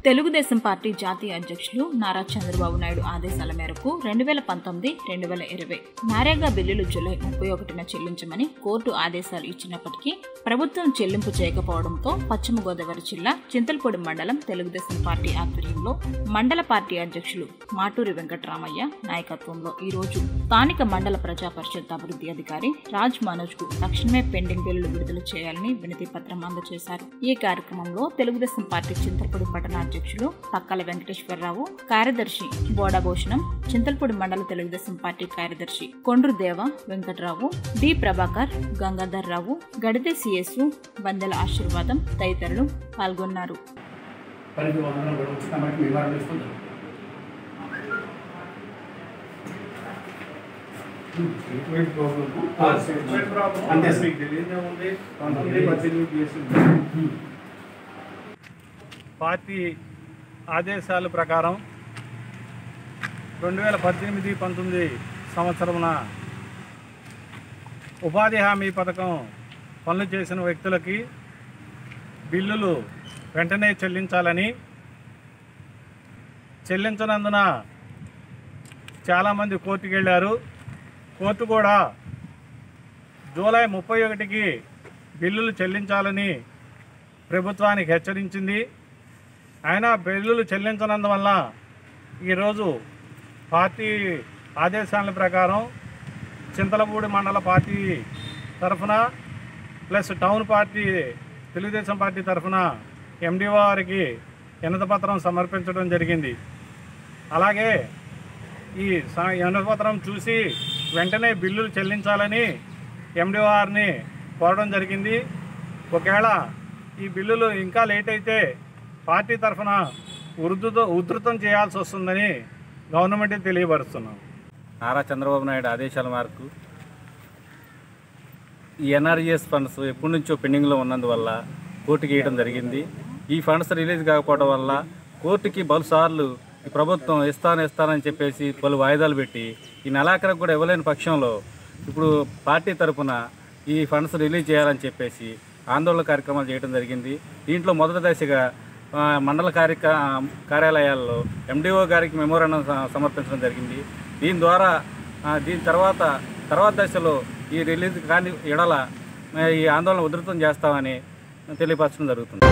Telugu Desam party జాతీయ అధ్యక్షులు నారా చంద్రబాబు నాయుడు ఆదేశాల మేరకు రెండు వేల పంతొమ్మిది రెండు వేల ఇరవై నారేగా బిల్లులు జూలై ముప్పై ఒకటిన చెల్లించమని కోర్టు ఆదేశాలు ఇచ్చినప్పటికీ ప్రభుత్వం చెల్లింపు చేయకపోవడంతో పశ్చిమ గోదావరి జిల్లా చింతలపూడి మండలం తెలుగుదేశం పార్టీ ఆధ్వర్యంలో మండల పార్టీ అధ్యక్షులు మాటూరి వెంకటరామయ్య నాయకత్వంలో ఈ రోజు స్థానిక మండల ప్రజా పరిషత్ అభివృద్ధి అధికారి రాజ్ మనోజ్ కు తక్షణమే పెండింగ్ బిల్లులు విడుదల చేయాలని వినతి పత్రం అందజేశారు ఈ కార్యక్రమంలో తెలుగుదేశం పార్టీ చింతలపూడి పట్టణ అధ్యక్షులు పక్కల వెంకటేశ్వరరావు కార్యదర్శి బోడాభూషణం చింతలపూడి మండల తెలుగుదేశం పార్టీ కార్యదర్శి కొండ్రు దేవ వెంకటరావు డి ప్రభాకర్ గంగాధర్ రావు గడితే సిఎస్ వందెల ఆశీర్వాదం తదితరులు పాల్గొన్నారు పనికి వందనం కూడా ఉచితమైనకి నివారణ ఇస్తుంది ట్రీట్మెంట్ ప్రాబ్లమ్ ఆ, ట్రీట్మెంట్ ప్రాబ్లమ్ అంతే అంతే సార్. మీకు తెలియదే ఉంది అంతే. పంతొమ్మిది పద్దెనిమిది చేసింది పార్టీ ఆదేశాల ప్రకారం రెండు వేల పద్దెనిమిది పంతొమ్మిది సంవత్సరమున ఉపాధి హామీ పథకం పనులు చేసిన వ్యక్తులకి బిల్లులు వెంటనే చెల్లించాలని చెల్లించనందున చాలామంది కోర్టుకు వెళ్ళారు కోర్టు కూడా జూలై ముప్పై ఒకటికి బిల్లులు చెల్లించాలని ప్రభుత్వానికి హెచ్చరించింది అయినా బిల్లులు చెల్లించనందువల్ల ఈరోజు పార్టీ ఆదేశాల ప్రకారం చింతలపూడి మండల పార్టీ తరఫున plus town party Telugu Desam party తరఫున ఎండిఓ వారికి వినతిపత్రం సమర్పించడం జరిగింది అలాగే ఈ స- వినతిపత్రం చూసి వెంటనే బిల్లులు చెల్లించాలని ఎండిఓఆర్ని కోరడం జరిగింది ఒకవేళ ఈ బిల్లులు ఇంకా లేట్ అయితే పార్టీ తరఫున ఉధృత ఉధృతం చేయాల్సి వస్తుందని గవర్నమెంట్ తెలియపరుస్తున్నాం నారా చంద్రబాబు నాయుడు ఆదేశాల మేరకు ఈ ఎన్ఆర్ఈఎస్ ఫండ్స్ ఎప్పటి నుంచో పెండింగ్లో ఉన్నందువల్ల కోర్టుకి వేయడం జరిగింది ఈ ఫండ్స్ రిలీజ్ కాకపోవడం వల్ల కోర్టుకి పలుసార్లు ఈ ప్రభుత్వం ఇస్తాను ఇస్తానని చెప్పేసి పలు వాయిదాలు పెట్టి ఈ నెలాఖరికి కూడా ఇవ్వలేని పక్షంలో ఇప్పుడు పార్టీ తరపున ఈ ఫండ్స్ రిలీజ్ చేయాలని చెప్పేసి ఆందోళన కార్యక్రమాలు చేయడం జరిగింది దీంట్లో మొదటి దశగా ఆ, మండల కార్యక కార్యాలయాల్లో ఎండిఓ గారికి మెమోరాండం స- సమర్పించడం జరిగింది దీని ద్వారా ఆ, దీని తర్వాత తర్వాత దశలో ఈ రిలీజ్ కాని ఎడల ఆ, ఈ ఆందోళన ఉధృతం చేస్తామని తెలియపరచడం జరుగుతుంది